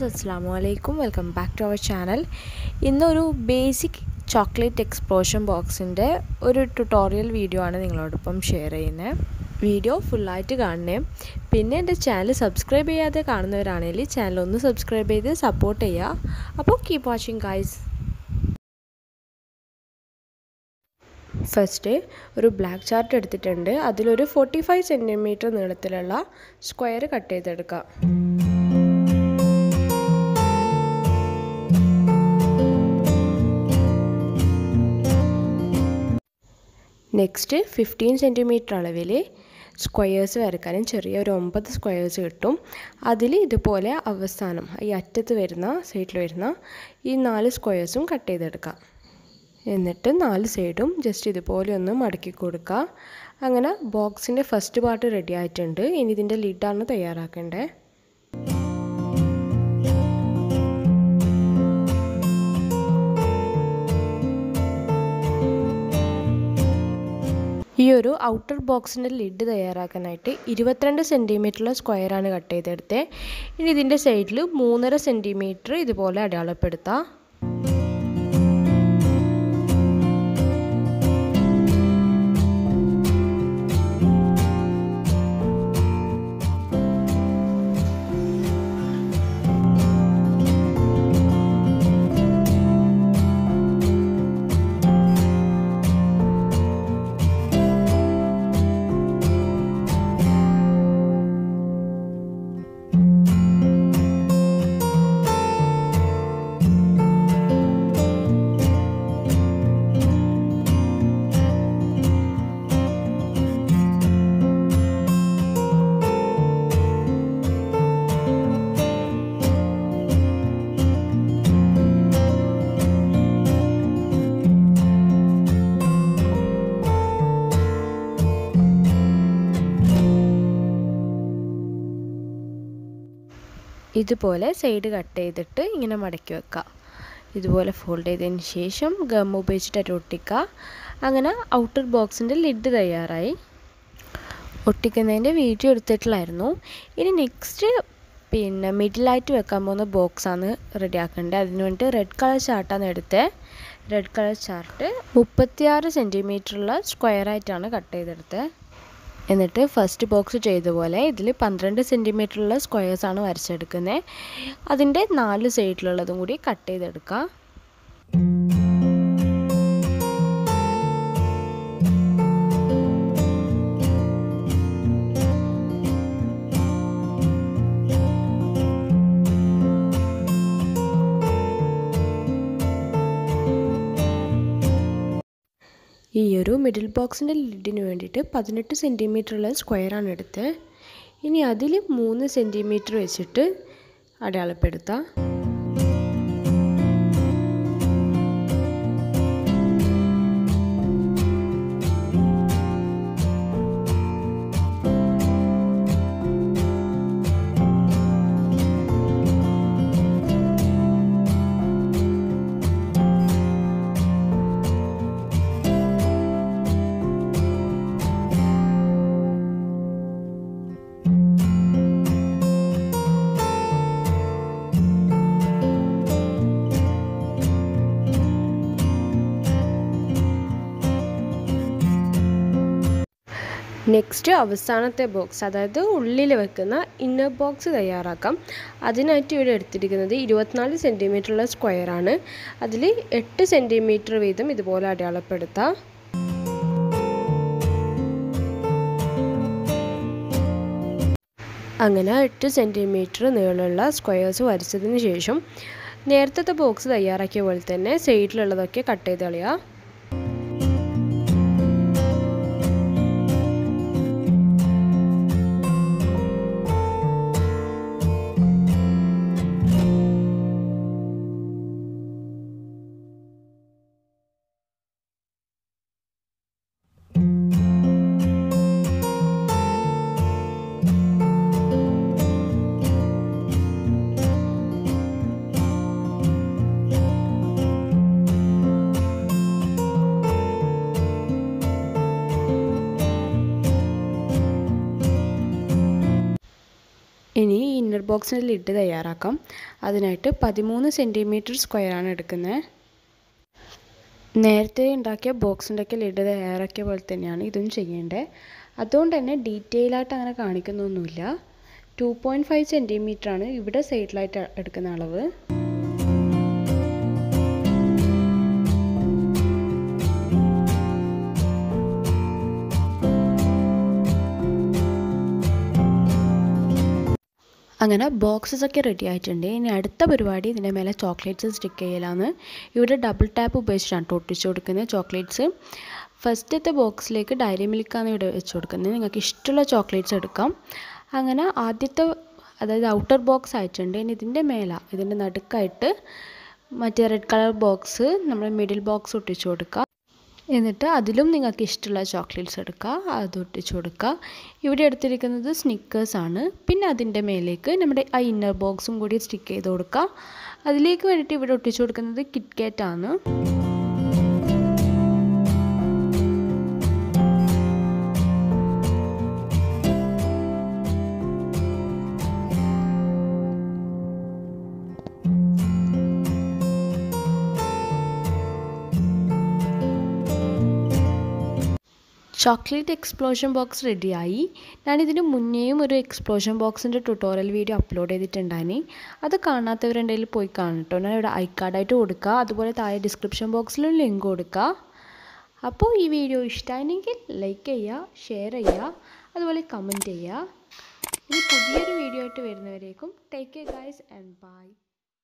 അസ്സാം വലൈക്കും welcome back to our channel ഇന്നൊരു ബേസിക് ചോക്ലേറ്റ് എക്സ്പ്ലോഷൻ ബോക്സിൻ്റെ ഒരു ട്യൂട്ടോറിയൽ വീഡിയോ ആണ് നിങ്ങളോടൊപ്പം ഷെയർ ചെയ്യുന്നത് വീഡിയോ ഫുള്ളായിട്ട് കാണണേ പിന്നെ എൻ്റെ ചാനൽ സബ്സ്ക്രൈബ് ചെയ്യാതെ കാണുന്നവരാണെങ്കിൽ ചാനൽ ഒന്ന് സബ്സ്ക്രൈബ് ചെയ്ത് സപ്പോർട്ട് ചെയ്യുക അപ്പോൾ കീപ് വാച്ചിങ് ഗൈസ് ഫസ്റ്റ് ഒരു ബ്ലാക്ക് ചാർട്ട് എടുത്തിട്ടുണ്ട് അതിലൊരു ഫോർട്ടി ഫൈവ് സെൻറ്റിമീറ്റർ നീളത്തിലുള്ള സ്ക്വയർ കട്ട് ചെയ്തെടുക്കാം നെക്സ്റ്റ് ഫിഫ്റ്റീൻ സെൻറ്റിമീറ്റർ അളവിൽ സ്ക്വയേഴ്സ് വരക്കാനും ചെറിയ ഒരു ഒമ്പത് സ്ക്വയേഴ്സ് കിട്ടും അതിൽ ഇതുപോലെ അവസാനം ഈ അറ്റത്ത് വരുന്ന സൈഡിൽ വരുന്ന ഈ നാല് സ്ക്വയേഴ്സും കട്ട് ചെയ്തെടുക്കാം എന്നിട്ട് നാല് സൈഡും ജസ്റ്റ് ഇതുപോലെ ഒന്ന് മടക്കി കൊടുക്കുക അങ്ങനെ ബോക്സിൻ്റെ ഫസ്റ്റ് പാർട്ട് റെഡി ആയിട്ടുണ്ട് ഇനി ഇതിൻ്റെ ലിഡാണ് തയ്യാറാക്കേണ്ടത് ഈ ഒരു ഔട്ടർ ബോക്സിൻ്റെ ലിഡ് തയ്യാറാക്കാനായിട്ട് ഇരുപത്തിരണ്ട് സെൻറ്റിമീറ്ററുള്ള സ്ക്വയറാണ് കട്ട് ചെയ്തെടുത്തത് ഇനി ഇതിൻ്റെ സൈഡിൽ മൂന്നര സെൻറ്റിമീറ്റർ ഇതുപോലെ അടയാളപ്പെടുത്താം ഇതുപോലെ സൈഡ് കട്ട് ചെയ്തിട്ട് ഇങ്ങനെ മടക്കി വെക്കുക ഇതുപോലെ ഫോൾഡ് ചെയ്തതിന് ശേഷം ഗം ഉപയോഗിച്ചിട്ട് ഒട്ടിക്കുക അങ്ങനെ ഔട്ടർ ബോക്സിൻ്റെ ലിഡ് തയ്യാറായി ഒട്ടിക്കുന്നതിൻ്റെ വീഡിയോ എടുത്തിട്ടില്ലായിരുന്നു ഇനി നെക്സ്റ്റ് പിന്നെ മിഡിലായിട്ട് വെക്കാൻ പോകുന്ന ബോക്സാണ് റെഡി ആക്കേണ്ടത് അതിന് വേണ്ടി റെഡ് കളർ ചാർട്ടാണ് എടുത്തത് റെഡ് കളർ ചാർട്ട് മുപ്പത്തിയാറ് സെൻറ്റിമീറ്ററുള്ള സ്ക്വയറായിട്ടാണ് കട്ട് ചെയ്തെടുത്തത് എന്നിട്ട് ഫസ്റ്റ് ബോക്സ് ചെയ്ത പോലെ ഇതിൽ പന്ത്രണ്ട് സെൻറ്റിമീറ്ററുള്ള സ്ക്വയേഴ്സാണ് വരച്ചെടുക്കുന്നത് അതിൻ്റെ നാല് സൈഡിലുള്ളതും കൂടി കട്ട് ചെയ്തെടുക്കുക ഈ ഒരു മിഡിൽ ബോക്സിൻ്റെ ലിഡിന് വേണ്ടിയിട്ട് പതിനെട്ട് സെൻറ്റിമീറ്ററുള്ള സ്ക്വയറാണ് എടുത്തത് ഇനി അതിൽ മൂന്ന് സെൻറ്റിമീറ്റർ വെച്ചിട്ട് അടയാളപ്പെടുത്താം നെക്സ്റ്റ് അവസാനത്തെ ബോക്സ് അതായത് ഉള്ളിൽ വെക്കുന്ന ഇന്നർ ബോക്സ് തയ്യാറാക്കാം അതിനായിട്ട് ഇവിടെ എടുത്തിരിക്കുന്നത് ഇരുപത്തിനാല് സെൻറ്റിമീറ്ററുള്ള സ്ക്വയറാണ് അതിൽ എട്ട് സെൻറ്റിമീറ്റർ വീതം ഇതുപോലെ അടയാളപ്പെടുത്താം അങ്ങനെ എട്ട് സെൻറ്റിമീറ്റർ നീളമുള്ള സ്ക്വയേഴ്സ് വരച്ചതിന് ശേഷം നേരത്തെ ബോക്സ് തയ്യാറാക്കിയ പോലെ തന്നെ സൈഡിലുള്ളതൊക്കെ കട്ട് ചെയ്ത് കളയുക ബോക്സിൻ്റെ ലിഡ് തയ്യാറാക്കാം അതിനായിട്ട് പതിമൂന്ന് സെൻറ്റിമീറ്റർ സ്ക്വയറാണ് എടുക്കുന്നത് നേരത്തെ ഉണ്ടാക്കിയ ബോക്സിൻ്റെ ഒക്കെ ലിഡ് തയ്യാറാക്കിയ പോലെ തന്നെയാണ് ഇതും ചെയ്യേണ്ടത് അതുകൊണ്ട് തന്നെ ഡീറ്റെയിൽ ആയിട്ട് അങ്ങനെ കാണിക്കുന്നൊന്നുമില്ല ടു പോയിൻറ്റ് ഫൈവ് സെൻറ്റിമീറ്റർ ആണ് ഇവിടെ സൈഡിലായിട്ട് എടുക്കുന്ന അളവ് അങ്ങനെ ബോക്സസ് ഒക്കെ റെഡി ആയിട്ടുണ്ട് ഇനി അടുത്ത പരിപാടി ഇതിൻ്റെ മേലെ ചോക്ലേറ്റ്സ് സ്റ്റിക്ക് ചെയ്യലാണ് ഇവിടെ ഡബിൾ ടാപ്പ് ഉപയോഗിച്ചിട്ടാണ് കേട്ടോ ഒട്ടിച്ചു കൊടുക്കുന്നത് ചോക്ലേറ്റ്സ് ഫസ്റ്റത്തെ ബോക്സിലേക്ക് ഡയറി മിൽക്കാണ് ഇവിടെ വെച്ച് കൊടുക്കുന്നത് നിങ്ങൾക്ക് ഇഷ്ടമുള്ള ചോക്ലേറ്റ്സ് എടുക്കാം അങ്ങനെ ആദ്യത്തെ അതായത് ഔട്ടർ ബോക്സ് ആയിട്ടുണ്ട് ഇനി ഇതിൻ്റെ മേല ഇതിൻ്റെ നടുക്കായിട്ട് മറ്റേ റെഡ് കളർ ബോക്സ് നമ്മൾ മിഡിൽ ബോക്സ് ഒട്ടിച്ചു കൊടുക്കുക എന്നിട്ട് അതിലും നിങ്ങൾക്ക് ഇഷ്ടമുള്ള ചോക്ലേറ്റ്സ് എടുക്കുക അത് ഒട്ടിച്ചു കൊടുക്കുക ഇവിടെ എടുത്തിരിക്കുന്നത് സ്നിക്കേഴ്സ് ആണ് പിന്നെ അതിൻ്റെ മേലേക്ക് നമ്മുടെ ആ ഇന്നർ ബോക്സും കൂടി സ്റ്റിക്ക് ചെയ്ത് കൊടുക്കുക അതിലേക്ക് വേണ്ടിയിട്ട് ഇവിടെ ഒട്ടിച്ചു കൊടുക്കുന്നത് കിറ്റ്കാറ്റ് ആണ് ചോക്ലേറ്റ് എക്സ്പ്ലോഷൻ ബോക്സ് റെഡിയായി ഞാനിതിന് മുന്നേയും ഒരു എക്സ്പ്ലോഷൻ ബോക്സിൻ്റെ ട്യൂട്ടോറിയൽ വീഡിയോ അപ്ലോഡ് ചെയ്തിട്ടുണ്ടായിനി അത് കാണാത്തവരുണ്ടെങ്കിൽ പോയി കാണും കേട്ടോ ഞാൻ ഇവിടെ ഐ കാർഡായിട്ട് കൊടുക്കുക അതുപോലെ താഴെ ഡിസ്ക്രിപ്ഷൻ ബോക്സിലും ലിങ്ക് കൊടുക്കുക അപ്പോൾ ഈ വീഡിയോ ഇഷ്ടമായിരുന്നെങ്കിൽ ലൈക്ക് ചെയ്യുക ഷെയർ ചെയ്യുക അതുപോലെ കമൻറ്റ് ചെയ്യുക ഇനി പുതിയൊരു വീഡിയോ ആയിട്ട് വരുന്നവരേക്കും take care guys and by